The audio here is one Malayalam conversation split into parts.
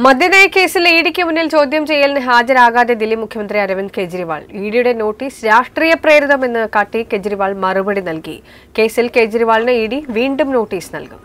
മദ്യനയ കേസിൽ ഇഡിക്ക് മുന്നിൽ ചോദ്യം ചെയ്യലിന് ഹാജരാകാതെ ദില്ലി മുഖ്യമന്ത്രി അരവിന്ദ് കെജ്രിവാൾ ഇഡിയുടെ നോട്ടീസ് രാഷ്ട്രീയ പ്രേരിതമെന്ന് കാട്ടി കെജ്രിവാൾ മറുപടി നൽകി കേസിൽ കെജ്രിവാളിന് ഇഡി വീണ്ടും നോട്ടീസ് നൽകും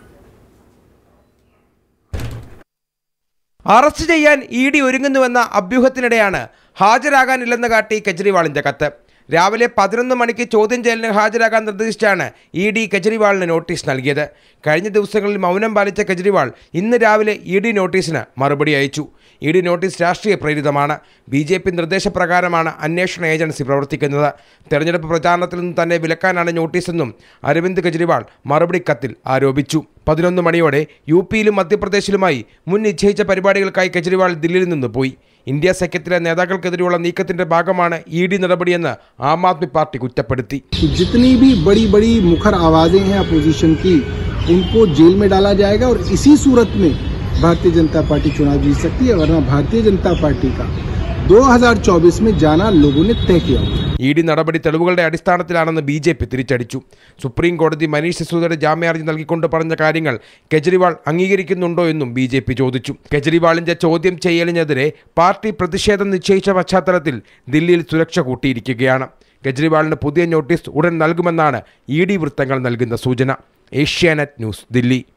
അറസ്റ്റ് ചെയ്യാൻ ഇ ഡി ഒരുങ്ങുന്നുവെന്ന അഭ്യൂഹത്തിനിടെയാണ് ഹാജരാകാനില്ലെന്ന് കാട്ടി കെജ്രിവാളിന്റെ കത്ത് രാവിലെ പതിനൊന്ന് മണിക്ക് ചോദ്യം ചെയ്യലിന് ഹാജരാകാൻ നിർദ്ദേശിച്ചാണ് ഇ ഡി കെജ്രിവാളിന് നോട്ടീസ് നൽകിയത് കഴിഞ്ഞ ദിവസങ്ങളിൽ മൗനം പാലിച്ച കെജ്രിവാൾ ഇന്ന് രാവിലെ ഇ ഡി നോട്ടീസിന് മറുപടി അയച്ചു ഇ ഡി നോട്ടീസ് രാഷ്ട്രീയ പ്രേരിതമാണ് ബി ജെ പി നിർദ്ദേശപ്രകാരമാണ് അന്വേഷണ ഏജൻസി പ്രവർത്തിക്കുന്നത് തെരഞ്ഞെടുപ്പ് പ്രചാരണത്തിൽ നിന്ന് തന്നെ വിലക്കാനാണ് നോട്ടീസെന്നും അരവിന്ദ് കെജ്രിവാൾ മറുപടി കത്തിൽ ആരോപിച്ചു പതിനൊന്ന് മണിയോടെ യു പിയിലും മധ്യപ്രദേശിലുമായി മുൻ നിശ്ചയിച്ച പരിപാടികൾക്കായി കെജ്രിവാൾ ദില്ലിയിൽ നിന്ന് പോയി ഇന്ത്യ സഖ്യത്തിലെ നേതാക്കൾക്കെതിരെയുള്ള നീക്കത്തിന്റെ ഭാഗമാണ് ഇ ഡി നടപടിയെന്ന് ആം ആദ്മി പാർട്ടി കുറ്റപ്പെടുത്തി कि जितनी भी बड़ी बड़ी मुखर आवाजें हैं अपोजिशन की उनको जेल में डाला जाएगा और इसी सूरत में भारतीय जनता पार्टी चुनाव जीत सकती है वरना भारतीय जनता पार्टी का 2024 में जाना लोगों ने तय किया हुआ है ഇ ഡി നടപടി തെളിവുകളുടെ അടിസ്ഥാനത്തിലാണെന്ന് ബി ജെ പി തിരിച്ചടിച്ചു സുപ്രീം കോടതി മനീഷ് സിസോദയുടെ ജാമ്യാർജി നൽകിക്കൊണ്ട് പറഞ്ഞ കാര്യങ്ങൾ കെജ്രിവാൾ അംഗീകരിക്കുന്നുണ്ടോ എന്നും ബി ജെ പി ചോദിച്ചു കെജ്രിവാളിന്റെ ചോദ്യം ചെയ്യലിനെതിരെ പാർട്ടി പ്രതിഷേധം നിശ്ചയിച്ച പശ്ചാത്തലത്തിൽ ദില്ലിയിൽ സുരക്ഷ കൂട്ടിയിരിക്കുകയാണ് കെജ്രിവാളിന് പുതിയ നോട്ടീസ് ഉടൻ നൽകുമെന്നാണ് ഇ ഡി വൃത്തങ്ങൾ നൽകുന്ന സൂചന ഏഷ്യാനെറ്റ് ന്യൂസ് ദില്ലി